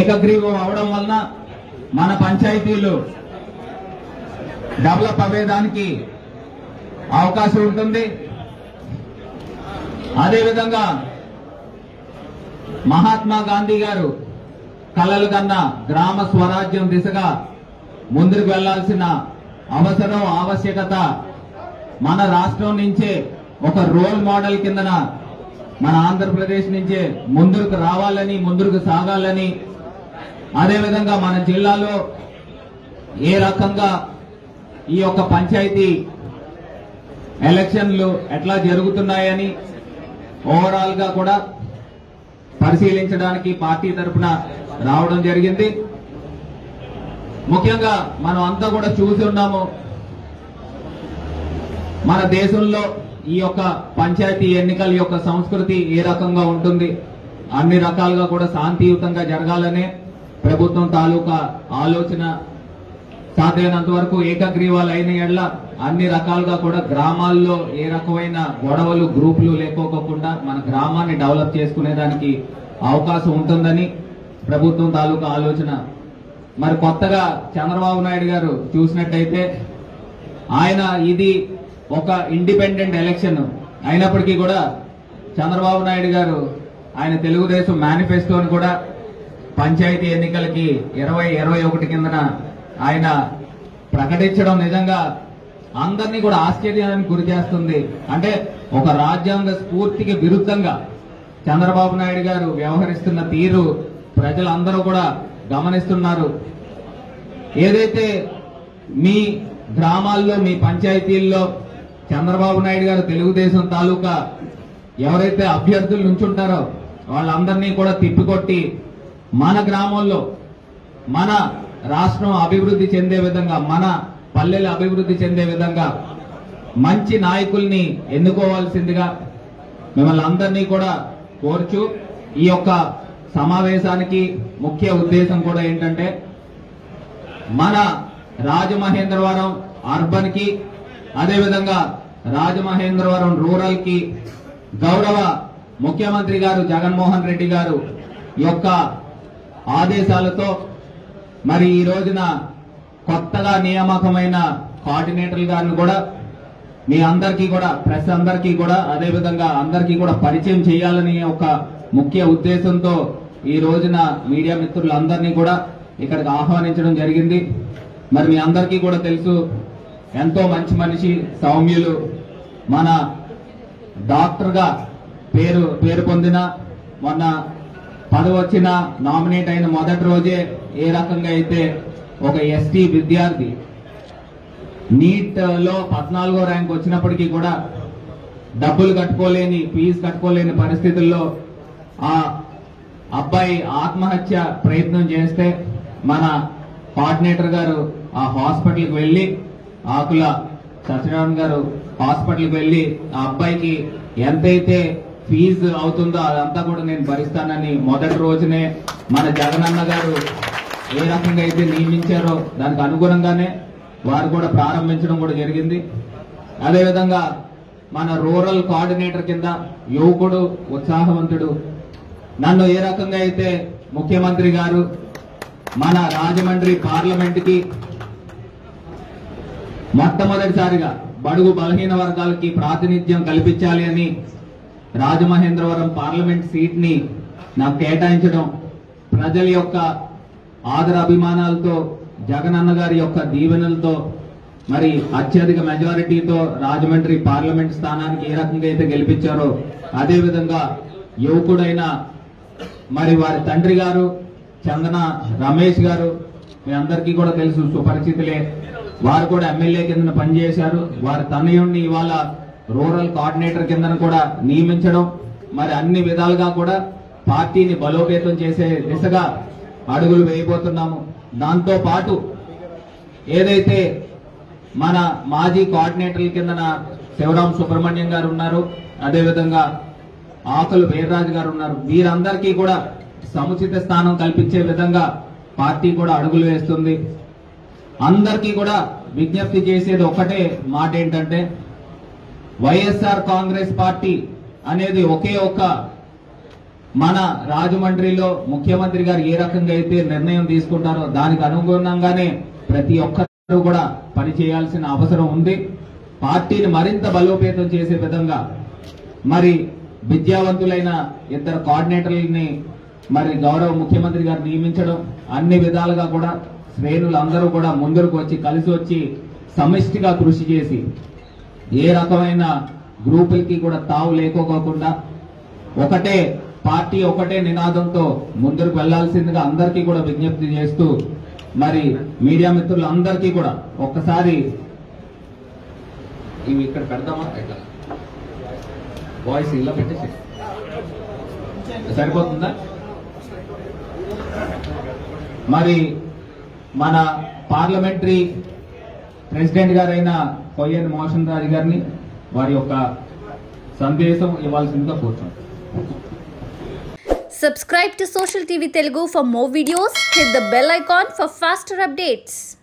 ఏకగ్రీవం అవడం వలన మన పంచాయతీలు డెవలప్ అయ్యేదానికి అవకాశం ఉంటుంది అదేవిధంగా మహాత్మా గాంధీ గారు కలలు కన్న గ్రామ స్వరాజ్యం దిశగా ముందుకు వెళ్లాల్సిన అవసరం ఆవశ్యకత మన రాష్ట్రం నుంచే ఒక రోల్ మోడల్ కిందన మన ఆంధ్రప్రదేశ్ నుంచే ముందుకు రావాలని ముందుకు సాగాలని అదేవిధంగా మన జిల్లాలో ఏ రకంగా ఈ యొక్క పంచాయతీ ఎలక్షన్లు ఎట్లా జరుగుతున్నాయని ఓవరాల్ గా కూడా పరిశీలించడానికి పార్టీ తరఫున రావడం జరిగింది ముఖ్యంగా మనం అంతా కూడా చూసి ఉన్నాము మన దేశంలో ఈ యొక్క పంచాయతీ ఎన్నికల యొక్క సంస్కృతి ఏ రకంగా ఉంటుంది అన్ని రకాలుగా కూడా శాంతియుతంగా జరగాలనే ప్రభుత్వం తాలూకా ఆలోచన సాధ్యమైనంత వరకు ఏకగ్రీవాలు అయిన ఎడ్ల అన్ని రకాలుగా కూడా గ్రామాల్లో ఏ రకమైన గొడవలు గ్రూపులు లేకోకుండా మన గ్రామాన్ని డెవలప్ చేసుకునేదానికి అవకాశం ఉంటుందని ప్రభుత్వం తాలూకా ఆలోచన మరి కొత్తగా చంద్రబాబు నాయుడు గారు చూసినట్టయితే ఆయన ఇది ఒక ఇండిపెండెంట్ ఎలక్షన్ అయినప్పటికీ కూడా చంద్రబాబు నాయుడు గారు ఆయన తెలుగుదేశం మేనిఫెస్టోని కూడా పంచాయతీ ఎన్నికలకి ఇరవై ఇరవై ఒకటి కిందన ఆయన ప్రకటించడం నిజంగా అందరినీ కూడా ఆశ్చర్యానికి గురి చేస్తుంది అంటే ఒక రాజ్యాంగ స్ఫూర్తికి విరుద్ధంగా చంద్రబాబు నాయుడు గారు వ్యవహరిస్తున్న తీరు ప్రజలందరూ కూడా గమనిస్తున్నారు ఏదైతే మీ గ్రామాల్లో మీ పంచాయతీల్లో చంద్రబాబు నాయుడు గారు తెలుగుదేశం తాలూకా ఎవరైతే అభ్యర్థులు నుంచుంటారో వాళ్ళందరినీ కూడా తిప్పికొట్టి మన గ్రామంలో మన రాష్ట్రం అభివృద్ధి చెందే విధంగా మన పల్లెలు అభివృద్ధి చెందే విధంగా మంచి నాయకుల్ని ఎన్నుకోవాల్సిందిగా మిమ్మల్ని అందరినీ కూడా కోరుచు ఈ యొక్క సమావేశానికి ముఖ్య ఉద్దేశం కూడా ఏంటంటే మన రాజమహేంద్రవరం అర్బన్ కి అదేవిధంగా రాజమహేంద్రవరం రూరల్ కి గౌరవ ముఖ్యమంత్రి గారు జగన్మోహన్ రెడ్డి గారు యొక్క ఆదేశాలతో మరి ఈ రోజున కొత్తగా నియామకమైన కోఆర్డినేటర్ గారిని కూడా మీ అందరికీ కూడా ప్రెస్ అందరికీ కూడా అదేవిధంగా అందరికీ కూడా పరిచయం చేయాలని ఒక ముఖ్య ఉద్దేశంతో ఈ రోజున మీడియా మిత్రులందరినీ కూడా ఇక్కడికి ఆహ్వానించడం జరిగింది మరి మీ అందరికీ కూడా తెలుసు ఎంతో మంచి మనిషి సౌమ్యులు మన డాక్టర్ గా పేరు పేరు పొందిన మొన్న పదవి వచ్చిన నామినేట్ అయిన మొదటి రోజే ఏ రకంగా అయితే ఒక ఎస్టీ విద్యార్థి నీట్ లో పద్నాలుగో ర్యాంక్ వచ్చినప్పటికీ కూడా డబ్బులు కట్టుకోలేని ఫీజు కట్టుకోలేని పరిస్థితుల్లో ఆ అబ్బాయి ఆత్మహత్య ప్రయత్నం చేస్తే మన కోఆర్డినేటర్ గారు ఆ హాస్పిటల్కి వెళ్లి ఆకుల సత్యనారాయణ గారు హాస్పిటల్కి వెళ్లి ఆ అబ్బాయికి ఎంతైతే ఫీజు అవుతుందో అదంతా కూడా నేను భరిస్తానని మొదటి రోజునే మన జగనన్న గారు ఏ రకంగా అయితే నియమించారో దానికి అనుగుణంగానే వారు కూడా ప్రారంభించడం కూడా జరిగింది అదేవిధంగా మన రూరల్ కోఆర్డినేటర్ కింద యువకుడు ఉత్సాహవంతుడు నన్ను ఏ రకంగా అయితే ముఖ్యమంత్రి గారు మన రాజమండ్రి పార్లమెంట్ కి మొట్టమొదటిసారిగా బడుగు బలహీన వర్గాలకి ప్రాతినిధ్యం కల్పించాలి అని రాజమహేంద్రవరం పార్లమెంట్ సీట్ ని నాకు కేటాయించడం ప్రజల యొక్క ఆదర అభిమానాలతో జగనన్న గారి యొక్క దీవెనలతో మరి అత్యధిక మెజారిటీతో రాజమండ్రి పార్లమెంట్ స్థానానికి ఏ రకంగా అయితే గెలిపించారో అదే విధంగా యువకుడైన మరి వారి తండ్రి గారు చందన రమేష్ గారు మీ అందరికీ కూడా తెలుసు సుపరిచితులే వారు కూడా ఎమ్మెల్యే కింద పనిచేశారు వారి తనయుణ్ణి ఇవాళ రూరల్ కోఆర్డినేటర్ కింద కూడా నియమించడం మరి అన్ని విధాలుగా కూడా పార్టీని బలోపేతం చేసే దిశగా అడుగులు వేయబోతున్నాము దాంతో పాటు ఏదైతే మన మాజీ కోఆర్డినేటర్ల కిందన శివరాం సుబ్రహ్మణ్యం గారు ఉన్నారు అదేవిధంగా ఆకులు వీర్రాజు గారు ఉన్నారు వీరందరికీ కూడా సముచిత స్థానం కల్పించే విధంగా పార్టీ కూడా అడుగులు వేస్తుంది అందరికీ కూడా విజ్ఞప్తి చేసేది ఒకటే మాట ఏంటంటే వైఎస్ఆర్ కాంగ్రెస్ పార్టీ అనేది ఒకే ఒక్క మన రాజమండ్రిలో ముఖ్యమంత్రి గారు ఏ రకంగా అయితే నిర్ణయం తీసుకుంటారో దానికి అనుగుణంగానే ప్రతి ఒక్కరూ కూడా పని చేయాల్సిన అవసరం ఉంది పార్టీని మరింత బలోపేతం చేసే విధంగా మరి విద్యావంతులైన ఇద్దరు కోఆర్డినేటర్లని మరి గౌరవ ముఖ్యమంత్రి గారు నియమించడం అన్ని విధాలుగా కూడా శ్రేణులందరూ కూడా ముందరకు వచ్చి కలిసి వచ్చి సమిష్టిగా కృషి చేసి ఏ రకమైన గ్రూపులకి కూడా తావు లేకోకుండా ఒకటే పార్టీ ఒకటే నినాదంతో ముందుకు వెళ్లాల్సిందిగా అందరికీ కూడా విజ్ఞప్తి చేస్తూ మరి మీడియా మిత్రులందరికీ కూడా ఒక్కసారి ఇవి ఇక్కడ పెడదామా ఎట్లా వాయిస్ ఇలా పెట్టేసి సరిపోతుందా మరి మన పార్లమెంటరీ ప్రెసిడెంట్ గారైన కొయ్యన్ మోహన్ రాజు గారిని వారి యొక్క సందేశం ఇవ్వాల్సిందిగా కూర్చోండి Subscribe to Social TV Telugu for more videos. Hit the bell icon for faster updates.